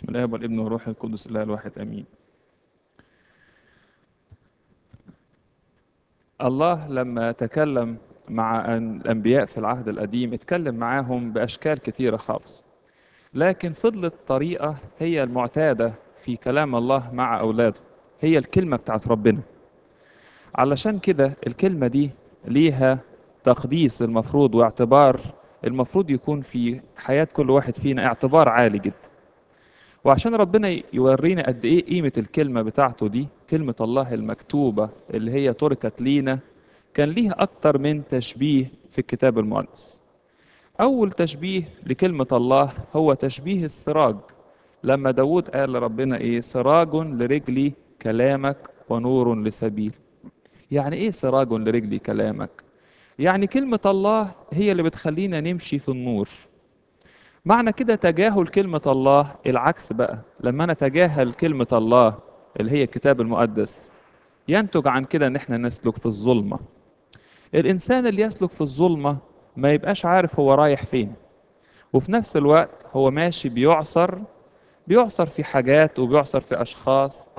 بسم الله والابن والروح القدس الله الواحد امين الله لما تكلم مع الانبياء في العهد القديم اتكلم معاهم باشكال كتيره خالص لكن فضلت طريقه هي المعتاده في كلام الله مع اولاده هي الكلمه بتاعت ربنا علشان كده الكلمه دي ليها تقديس المفروض واعتبار المفروض يكون في حياه كل واحد فينا اعتبار عالي جدا وعشان ربنا يورينا قد ايه قيمة الكلمة بتاعته دي كلمة الله المكتوبة اللي هي تركت لينا كان ليها أكتر من تشبيه في الكتاب المقدس أول تشبيه لكلمة الله هو تشبيه السراج لما داود قال لربنا إيه سراج لرجلي كلامك ونور لسبيل يعني إيه سراج لرجلي كلامك يعني كلمة الله هي اللي بتخلينا نمشي في النور معنى كده تجاهل كلمة الله العكس بقى لما أنا أتجاهل كلمة الله اللي هي الكتاب المقدس ينتج عن كده إن إحنا نسلك في الظلمة الإنسان اللي يسلك في الظلمة ما يبقاش عارف هو رايح فين وفي نفس الوقت هو ماشي بيعصر بيعصر في حاجات وبيعصر في أشخاص